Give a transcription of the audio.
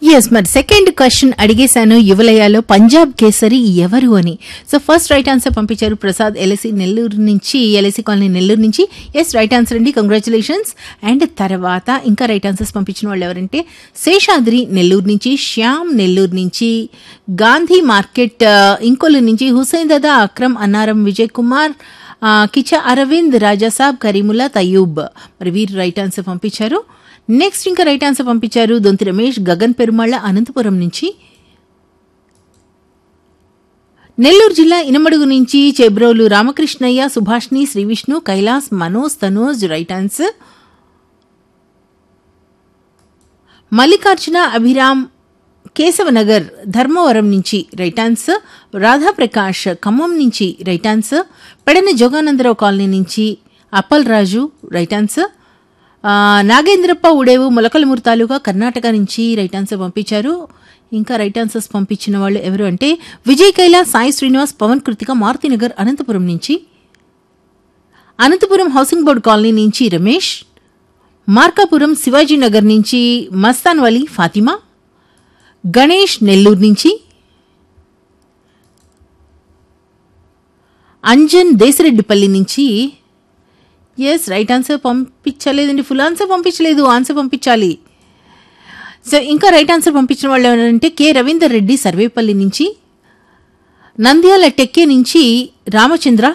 yes మరి second question అడిగేశాను యువలయాలో పంజాబ్ కేసరి ఎవరు అని సో ఫస్ట్ రైట్ ఆన్సర్ పంపించారు ప్రసాద్ ఎల్ఎసి నెల్లూరు నుంచి ఎల్ఎసి కాలనీ నెల్లూరు నుంచి ఎస్ రైట్ ఆన్సర్ అండి కంగ్రాచులేషన్స్ అండ్ తర్వాత ఇంకా రైట్ ఆన్సర్స్ పంపించిన వాళ్ళు ఎవరంటే శేషాద్రి నెల్లూరు నుంచి శ్యామ్ నెల్లూరు నుంచి గాంధీ మార్కెట్ ఆ, ఇంకొల్లు నుంచి హుసైన్ దాదా అక్రమ్ అన్నారం విజయ్ కుమార్ ఆ, కిచ అరవింద్ రాజాసాబ్ కరీముల్లా తయూబ్ మరి వీరు రైట్ ఆన్సర్ పంపించారు నెక్స్ట్ ఇంకా రైట్ ఆన్సర్ పంపించారు దొంతి రమేష్ గగన్ పెరుమాళ్ళ అనంతపురం నుంచి నెల్లూరు జిల్లా ఇనమడుగు నుంచి చెబ్రోలు రామకృష్ణయ్య సుభాష్ని శ్రీవిష్ణు కైలాస్ మనోజ్ తనోజ్ రైట్ ఆన్సర్ మల్లికార్జున అభిరామ్ కేశవనగర్ ధర్మవరం నుంచి రైట్ ఆన్సర్ రాధాప్రకాష్ ఖమ్మం నుంచి right answer Pedana Joganandarao colony నుంచి అప్పల్ రాజు రైట్ ఆన్సర్ ఆ, నాగేంద్రప్ప ఉడేవు మొలకలమూరు తాలూకా కర్ణాటక నుంచి రైట్ ఆన్సర్ పంపించారు ఇంకా రైట్ ఆన్సర్స్ పంపించిన వాళ్ళు ఎవరు అంటే విజయ్ కైలాస్ సాయి శ్రీనివాస్ పవన్ కృతిక మారుతినగర్ అనంతపురం నుంచి అనంతపురం హౌసింగ్ బోర్డు కాలనీ నుంచి రమేష్ మార్కాపురం శివాజీ నగర్ నుంచి మస్తాన్ వలి ఫాతిమా గణేష్ నెల్లూరు నుంచి అంజన్ దేశరెడ్డిపల్లి నుంచి ఎస్ రైట్ ఆన్సర్ పంపించలేదండి ఫుల్ ఆన్సర్ పంపించలేదు ఆన్సర్ పంపించాలి సో ఇంకా రైట్ ఆన్సర్ పంపించిన వాళ్ళు ఎవరంటే కె రవీందర్ రెడ్డి సర్వేపల్లి నుంచి నంద్యాల టెక్కే నుంచి రామచంద్ర